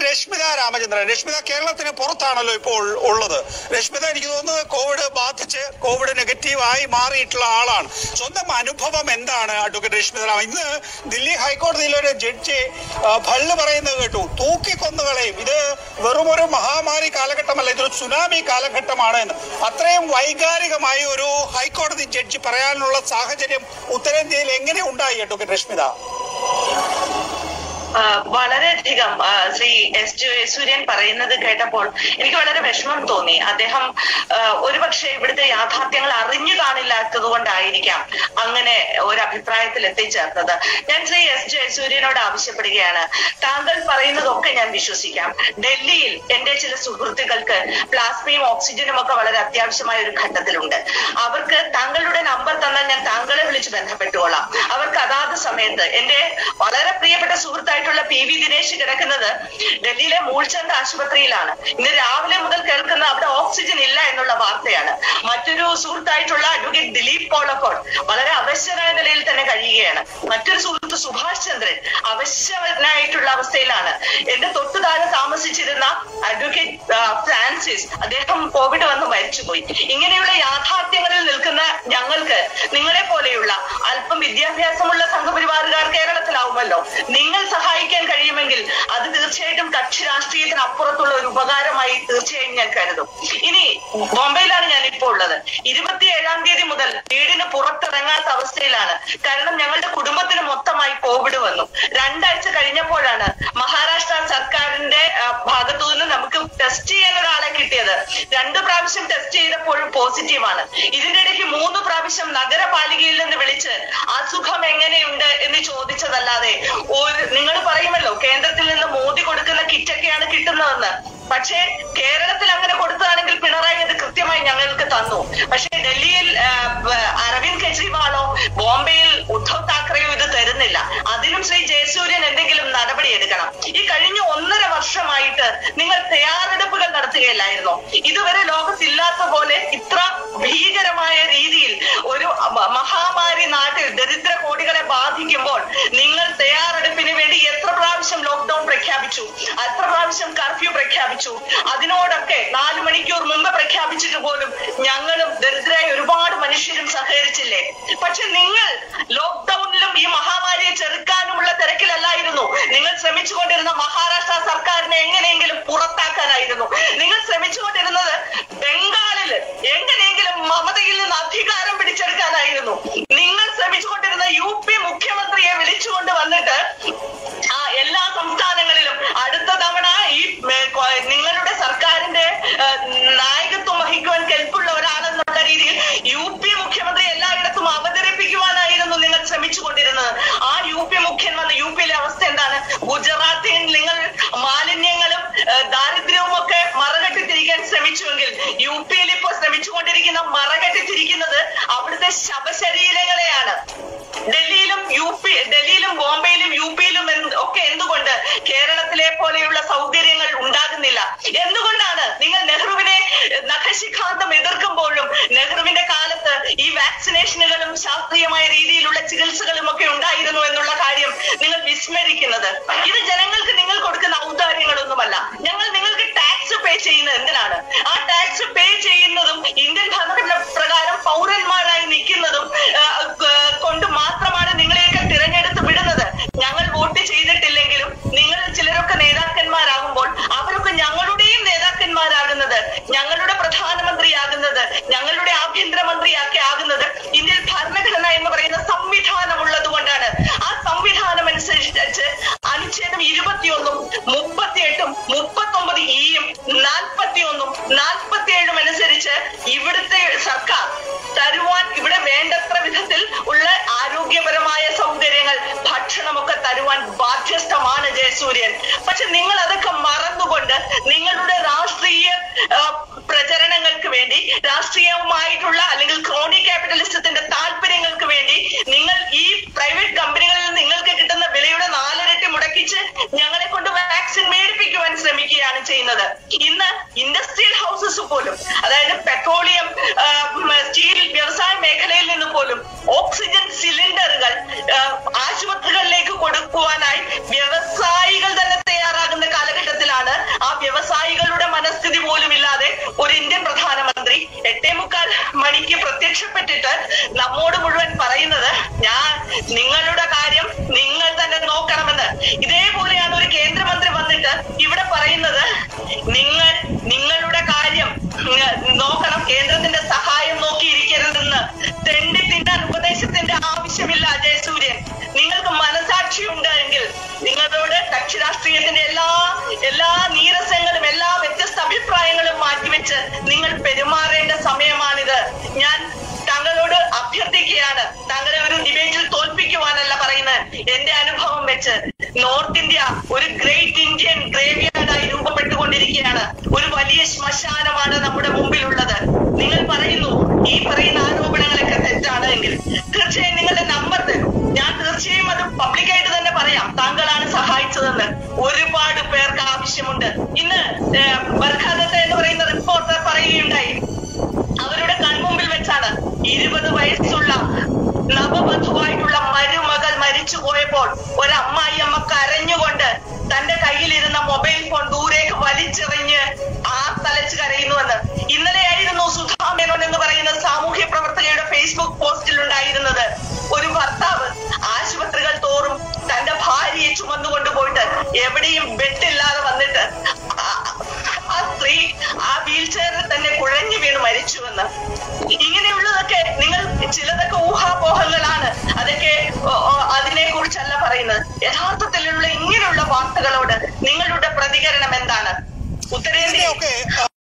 രശ്മിത രാമചന്ദ്രൻ രശ്മിത കേരളത്തിന് പുറത്താണല്ലോ ഇപ്പോൾ ഉള്ളത് രശ്മിത എനിക്ക് തോന്നുന്നത് കോവിഡ് ബാധിച്ച് കോവിഡ് നെഗറ്റീവ് ആയി മാറിയിട്ടുള്ള ആളാണ് സ്വന്തം അനുഭവം എന്താണ് അഡ്വക്കേറ്റ് രശ്മിത രാമ ഇന്ന് ദില്ലി ഹൈക്കോടതിയിലെ ഒരു ജഡ്ജി ആ, ഭള്ള് പറയുന്നത് കേട്ടു തൂക്കിക്കൊന്നുകളെയും ഇത് വെറും ഒരു മഹാമാരി കാലഘട്ടമല്ല ഇതൊരു സുനാമി കാലഘട്ടമാണ് എന്ന് അത്രയും വൈകാരികമായി ഒരു ഹൈക്കോടതി ജഡ്ജി പറയാനുള്ള സാഹചര്യം ഉത്തരേന്ത്യയിൽ എങ്ങനെ ഉണ്ടായി അഡ്വക്കേറ്റ് രശ്മിത ആ, വളരെയധികം ആ, ശ്രീ എസ് ജയസൂര്യൻ പറയുന്നത് കേട്ടപ്പോൾ എനിക്ക് വളരെ വിഷമം തോന്നി അദ്ദേഹം ആ, ഒരുപക്ഷെ ഇവിടുത്തെ യാഥാർത്ഥ്യങ്ങൾ അറിഞ്ഞു കാണില്ലാത്തത് കൊണ്ടായിരിക്കാം അങ്ങനെ ഒരു അഭിപ്രായത്തിൽ എത്തിച്ചേർത്തത് ഞാൻ ശ്രീ എസ് ജയസൂര്യനോട് ആവശ്യപ്പെടുകയാണ് താങ്കൾ പറയുന്നതൊക്കെ ഞാൻ വിശ്വസിക്കാം ഡൽഹിയിൽ എന്റെ ചില സുഹൃത്തുക്കൾക്ക് പ്ലാസ്മയും ഓക്സിജനും ഒക്കെ വളരെ അത്യാവശ്യമായ ഒരു ഘട്ടത്തിലുണ്ട് അവർക്ക് താങ്കളുടെ നമ്പർ തന്നാൽ ഞാൻ താങ്കളെ വിളിച്ച് ബന്ധപ്പെട്ടുകൊള്ളാം അവർക്ക് അതാത് സമയത്ത് എന്റെ വളരെ പ്രിയപ്പെട്ട സുഹൃത്തായിട്ടുള്ള പി വി ദിനേശ് കിടക്കുന്നത് ഡൽഹിയിലെ മൂൾചന്ദ് ആശുപത്രിയിലാണ് ഇന്ന് രാവിലെ മുതൽ കേൾക്കുന്ന അവിടെ ഓക്സിജൻ ഇല്ല എന്നുള്ള വാർത്തയാണ് മറ്റൊരു സുഹൃത്തായിട്ടുള്ള അഡ്വക്കേറ്റ് ദിലീപ് പോളക്കോട് വളരെ അവശ്യനായ നിലയിൽ തന്നെ കഴിയുകയാണ് മറ്റൊരു സുഹൃത്ത് സുഭാഷ് ചന്ദ്രൻ അവശ്യനായിട്ടുള്ള അവസ്ഥയിലാണ് എന്റെ തൊട്ടു താഴെ താമസിച്ചിരുന്ന അഡ്വക്കേറ്റ് ആ, ഫ്രാൻസിസ് അദ്ദേഹം കോവിഡ് വന്ന് മരിച്ചുപോയി ഇങ്ങനെയുള്ള യാഥാർത്ഥ്യങ്ങളിൽ നിൽക്കുന്ന ഞങ്ങൾക്ക് നിങ്ങളെ പോലെയുള്ള അല്പം വിദ്യാഭ്യാസമുള്ള സംഘപരിവാറുകാർ കേരളത്തിലാവുമല്ലോ നിങ്ങൾ സഹായിക്കാൻ കഴിയുമെങ്കിൽ അത് തീർച്ചയായിട്ടും കക്ഷി രാഷ്ട്രീയത്തിന് അപ്പുറത്തുള്ള ഒരു ഉപകാരമായി തീർച്ചയായും ഞാൻ കരുതും ഇനി ബോംബെയിലാണ് ഞാൻ ഇപ്പോൾ ഉള്ളത് ഇരുപത്തിയേഴാം തീയതി മുതൽ വീടിന് പുറത്തിറങ്ങാത്ത അവസ്ഥയിലാണ് കാരണം ഞങ്ങളുടെ കുടുംബത്തിന് മൊത്തമായി കോവിഡ് വന്നു രണ്ടാഴ്ച കഴിഞ്ഞപ്പോഴാണ് മഹാരാഷ്ട്ര സർക്കാരിന്റെ ആ, ഭാഗത്തു നിന്ന് നമുക്ക് ടെസ്റ്റ് ചെയ്യാൻ ഒരാളെ കിട്ടിയത് രണ്ട് പ്രാവശ്യം ടെസ്റ്റ് ചെയ്തപ്പോഴും പോസിറ്റീവാണ് ഇതിന്റെ ഇടയ്ക്ക് മൂന്ന് പ്രാവശ്യം നഗരപാലികയിൽ നിന്ന് വിളിച്ച് അസുഖം എങ്ങനെയുണ്ട് എന്ന് ചോദിച്ചതല്ലാതെ ഒരു നിങ്ങൾ പറയുമല്ലോ കേന്ദ്രത്തിൽ നിന്ന് മോദി കൊടുക്കുന്ന കിറ്റൊക്കെയാണ് കിട്ടുന്നതെന്ന് പക്ഷേ കേരളത്തിൽ അങ്ങനെ കൊടുത്തതാണെങ്കിൽ പിണറായി അത് കൃത്യമായി ഞങ്ങൾക്ക് തന്നു പക്ഷേ ഡൽഹിയിൽ ആ, ബ- അരവിന്ദ് കെജ്രിവാളോ ബോംബെയിൽ ഉദ്ധവ് താക്കറെയോ ഇത് തരുന്നില്ല അതിനും ശ്രീ ജയസൂര്യൻ എന്തെങ്കിലും നടപടി എടുക്കണം ഈ കഴിഞ്ഞ ഒന്നര വർഷമായിട്ട് നിങ്ങൾ തയ്യാറെടുപ്പുകൾ നടത്തുകയല്ലായിരുന്നോ ഇതുവരെ ലോകത്തില്ലാത്ത പോലെ ഇത്ര ഭീകരമായ രീതിയിൽ ഒരു മ- മഹാമാരി നാട്ടിൽ ദരിദ്ര കോടികളെ ബാധിക്കുമ്പോൾ നിങ്ങൾ തയ്യാറെടുപ്പിന് വേണ്ടി എത്ര പ്രാവശ്യം ലോക്ക്ഡൌൺ പ്രഖ്യാപിച്ചു എത്ര പ്രാവശ്യം കർഫ്യൂ പ്രഖ്യാപിച്ചു അതിനോടൊക്കെ നാല് മണിക്കൂർ മുമ്പ് പ്രഖ്യാപിച്ചിട്ട് പോലും ഞങ്ങളും ദരിദ്രരായ ഒരുപാട് മനുഷ്യരും സഹകരിച്ചില്ലേ പക്ഷെ നിങ്ങൾ ലോക്ക്ഡൌണിലും ഈ മഹാമാരിയെ ചെറുക്കാനുമുള്ള തിരക്കിലല്ലായിരുന്നു നിങ്ങൾ ശ്രമിച്ചുകൊണ്ടിരുന്ന മഹാരാഷ്ട്ര സർക്കാരിനെ എങ്ങനെയെങ്കിലും പുറത്താക്കാനായിരുന്നു നിങ്ങൾ ശ്രമിച്ചുകൊണ്ടിരുന്നത് ബംഗാളിൽ എങ്ങനെയെങ്കിലും മമതയിൽ നിന്ന് അധികാരം പിടിച്ചെടുക്കാനായിരുന്നു നിങ്ങൾ ശ്രമിച്ചുകൊണ്ടിരുന്ന യു പി മുഖ്യമന്ത്രിയെ വിളിച്ചുകൊണ്ട് വന്നിട്ട് ആ എല്ലാ സംസ്ഥാനങ്ങളിലും അടുത്ത തവണ ഈ ഏ, കൊ- നിങ്ങളുടെ സർക്കാരിന്റെ ഏ, നായകത്വം വഹിക്കുവാൻ കെൽപ്പുള്ള ഒരാളെന്നുള്ള രീതിയിൽ യു പി മുഖ്യമന്ത്രി എല്ലായിടത്തും അവതരിപ്പിക്കുവാനായിരുന്നു നിങ്ങൾ ശ്രമിച്ചുകൊണ്ടിരുന്നത് ആ യു പി മുഖ്യൻ വന്ന് യു പിയിലെ അവസ്ഥ എന്താണ് ഗുജറാത്തിൽ നിങ്ങൾ മാലിന്യങ്ങളും ഏ, ദാരിദ്ര്യവും ഒക്കെ മറകെട്ടി തിരിക്കാൻ ശ്രമിച്ചുവെങ്കിൽ യു പിയിൽ ഇപ്പോൾ ശ്രമിച്ചുകൊണ്ടിരിക്കുന്ന മറകെട്ടി തിരിക്കുന്നത് അവിടുത്തെ ശവശരീരങ്ങളെയാണ് ഡൽഹിയിലും യു പി ഡൽഹിയിലും ബോംബെയിലും യു പിയിലും എന്ത് ഒക്കെ എന്തുകൊണ്ട് കേരളത്തിലെ പോലെയുള്ള സൗകര്യങ്ങൾ ഉണ്ടാകുന്നില്ല എന്തുകൊണ്ടാണ് നിങ്ങൾ നെഹ്റുവിനെ നഖശിഖാന്തം എതിർക്കുമ്പോഴും നെഹ്റുവിന്റെ കാലത്ത് ഈ വാക്സിനേഷനുകളും ശാസ്ത്രീയമായ രീതിയിലുള്ള ചികിത്സകളും ഒക്കെ ഉണ്ടായിരുന്നു എന്നുള്ള കാര്യം നിങ്ങൾ വിസ്മരിക്കുന്നത് ഇത് ജനങ്ങൾക്ക് നിങ്ങൾ കൊടുക്കുന്ന ഔദാര്യങ്ങളൊന്നുമല്ല ഞങ്ങൾ നിങ്ങൾക്ക് ടാക്സ് പേ ചെയ്യുന്നത് എന്തിനാണ് ആ ടാക്സ് പേ ചെയ്യുന്നതും ഇന്ത്യൻ ഭരണഘടന പ്രകാരം പൗരന്മാരായി നിൽക്കുന്നതും ആ, ക- കൊണ്ട് മാത്രമാണ് നിങ്ങളെയൊക്കെ തിരഞ്ഞെടുത്ത് വിടുന്നത് ഞങ്ങൾ വോട്ട് ചെയ്തിട്ടില്ലെങ്കിലും നിങ്ങൾ ചിലരൊക്കെ നേതാക്കന്മാരാകുമ്പോൾ അവരൊക്കെ ഞങ്ങളുടെയും നേതാക്കന്മാരാകുന്നത് ഞങ്ങളുടെ പ്രധാനമന്ത്രിയാകുന്നത് ഞങ്ങളുടെ ആഭ്യന്തരമന്ത്രിയൊക്കെ ആകുന്നത് ഇന്ത്യൻ ഭരണഘടന എന്ന് പറയുന്ന സംവിധാനം ഉള്ളത് കൊണ്ടാണ് ആ സംവിധാനം അനുസരിച്ച് അനുച്ഛേദം ഇരുപത്തിയൊന്നും മുപ്പത്തിയെട്ടും മുപ്പത്തൊമ്പത് ഇയും നാൽപ്പത്തിയൊന്നും നാൽപ്പത്തിയേഴും അനുസരിച്ച് ഇവിടുത്തെ സർക്കാർ തരുവാൻ ഇവിടെ വേണ്ടത്ര വിധത്തിൽ ഉള്ള ആരോഗ്യപരമായ സൗകര്യങ്ങൾ ഭക്ഷണമൊക്കെ തരുവാൻ ബാധ്യസ്ഥമാണ് ജയസൂര്യൻ പക്ഷെ നിങ്ങൾ അതൊക്കെ മറന്നുകൊണ്ട് നിങ്ങളുടെ രാഷ്ട്രീയ ആ, പ്രചരണങ്ങൾക്ക് വേണ്ടി രാഷ്ട്രീയവുമായിട്ടുള്ള അല്ലെങ്കിൽ ക്രോണി ക്യാപിറ്റലിസത്തിന്റെ താല്പര്യങ്ങൾക്ക് വേണ്ടി നിങ്ങൾ ഈ പ്രൈവറ്റ് കമ്പനികളിൽ നിന്ന് നിങ്ങൾക്ക് കിട്ടുന്ന വിലയുടെ നാലിരട്ടി മുടക്കിച്ച് ഞങ്ങളെ കൊണ്ട് വാക്സിൻ മേടിപ്പിക്കുവാൻ ശ്രമിക്കുകയാണ് ചെയ്യുന്നത് ഇന്ന് ഇൻഡസ്ട്രിയൽ ഹൗസസ് പോലും അതായത് പെട്രോളിയം ആ, ഉം, സ്റ്റീൽ വ്യവസായ മേഖലയിൽ നിന്ന് പോലും ഓക്സിജൻ സിലിണ്ടറുകൾ ആ, ആശുപത്രികളിലേക്ക് കൊടുക്കുവാനായി വ്യവസായികൾ തന്നെ തയ്യാറാകുന്ന കാലഘട്ടത്തിലാണ് പ്രത്യക്ഷപ്പെട്ടിട്ട് നമ്മോട് മുഴുവൻ പറയുന്നത് ഞാൻ നിങ്ങളുടെ കാര്യം നിങ്ങൾ തന്നെ നോക്കണമെന്ന് ഇതേപോലെയാണ് ഒരു കേന്ദ്രമന്ത്രി വന്നിട്ട് ഇവിടെ പറയുന്നത് നിങ്ങൾ നിങ്ങളുടെ കാര്യം ഉം, നോക്കണം കേന്ദ്രത്തിന്റെ സഹായം നോക്കിയിരിക്കരുതെന്ന് തെണ്ടി തിന്നാൻ ഉപദേശത്തിന്റെ ആവശ്യമില്ല ജയസൂര്യൻ നിങ്ങൾക്ക് മനസാക്ഷി ഉണ്ടെങ്കിൽ നിങ്ങളോട് കക്ഷി രാഷ്ട്രീയത്തിന്റെ എല്ലാ എല്ലാ നീരസങ്ങളും എല്ലാ വ്യത്യസ്ത അഭിപ്രായങ്ങളും മാറ്റിവെച്ച് നിങ്ങൾ പെരുമാറേണ്ട സമയമാണിത് ഞാൻ താങ്കളോട് അഭ്യർത്ഥിക്കുകയാണ് താങ്കളെ ഒരു ഡിബേറ്റിൽ തോൽപ്പിക്കുവാനല്ല പറയുന്നത് എന്റെ അനുഭവം വെച്ച് നോർത്ത് ഇന്ത്യ ഒരു ഗ്രേറ്റ് ഇന്ത്യൻ ഗ്രേവിയാർഡായി രൂപപ്പെട്ടുകൊണ്ടിരിക്കുകയാണ് ഒരു വലിയ ശ്മശാനമാണ് നമ്മുടെ മുമ്പിലുള്ളത് നിങ്ങൾ പറയുന്നു ഈ പറയുന്ന ആരോപണങ്ങളൊക്കെ തെറ്റാണ് എങ്കിൽ തീർച്ചയായും നിങ്ങളുടെ നമ്പർ തരും ഞാൻ തീർച്ചയായും അത് പബ്ലിക്കായിട്ട് തന്നെ പറയാം താങ്കളാണ് സഹായിച്ചതെന്ന് ഒരുപാട് പേർക്ക് ആവശ്യമുണ്ട് ഇന്ന് ബർഖാദത്ത എന്ന് പറയുന്ന റിപ്പോർട്ടർ പറയുകയുണ്ടായി അവരുടെ കൺമുമ്പിൽ വെച്ചാണ് ഇരുപത് വയസ്സുള്ള നവവധുവായിട്ടുള്ള മരുമകൾ മരിച്ചു പോയപ്പോൾ ഒരമ്മായി അമ്മ കരഞ്ഞുകൊണ്ട് തന്റെ കയ്യിലിരുന്ന മൊബൈൽ ഫോൺ ദൂരേക്ക് വലിച്ചെറിഞ്ഞ് ആ തലച്ച് കരയുന്നുവെന്ന് ഇന്നലെയായിരുന്നു സുധാ മേനോൻ എന്ന് പറയുന്ന സാമൂഹ്യ പ്രവർത്തകയുടെ ഫേസ്ബുക്ക് പോസ്റ്റിൽ ഉണ്ടായിരുന്നത് ഒരു ഭർത്താവ് ആശുപത്രികൾ തോറും തന്റെ ഭാര്യയെ ചുമന്നുകൊണ്ട് പോയിട്ട് എവിടെയും ബെഡില്ലാതെ വന്നിട്ട് ആ- ആ സ്ത്രീ ആ വീൽ ചെയറിൽ തന്നെ കുഴഞ്ഞു വീണ് മരിച്ചുവെന്ന് ഇങ്ങനെയുള്ളതൊക്കെ നിങ്ങൾ ചിലതൊക്കെ ഊഹാപോഹങ്ങളാണ് അതൊക്കെ അതിനെ കുറിച്ചല്ല പറയുന്നത് യഥാർത്ഥത്തിലുള്ള ഇങ്ങനെയുള്ള വാർത്തകളോട് നിങ്ങളുടെ പ്രതികരണം എന്താണ് ഉത്തരേന്ത്യ ഇതിനെയൊക്കെ ആ,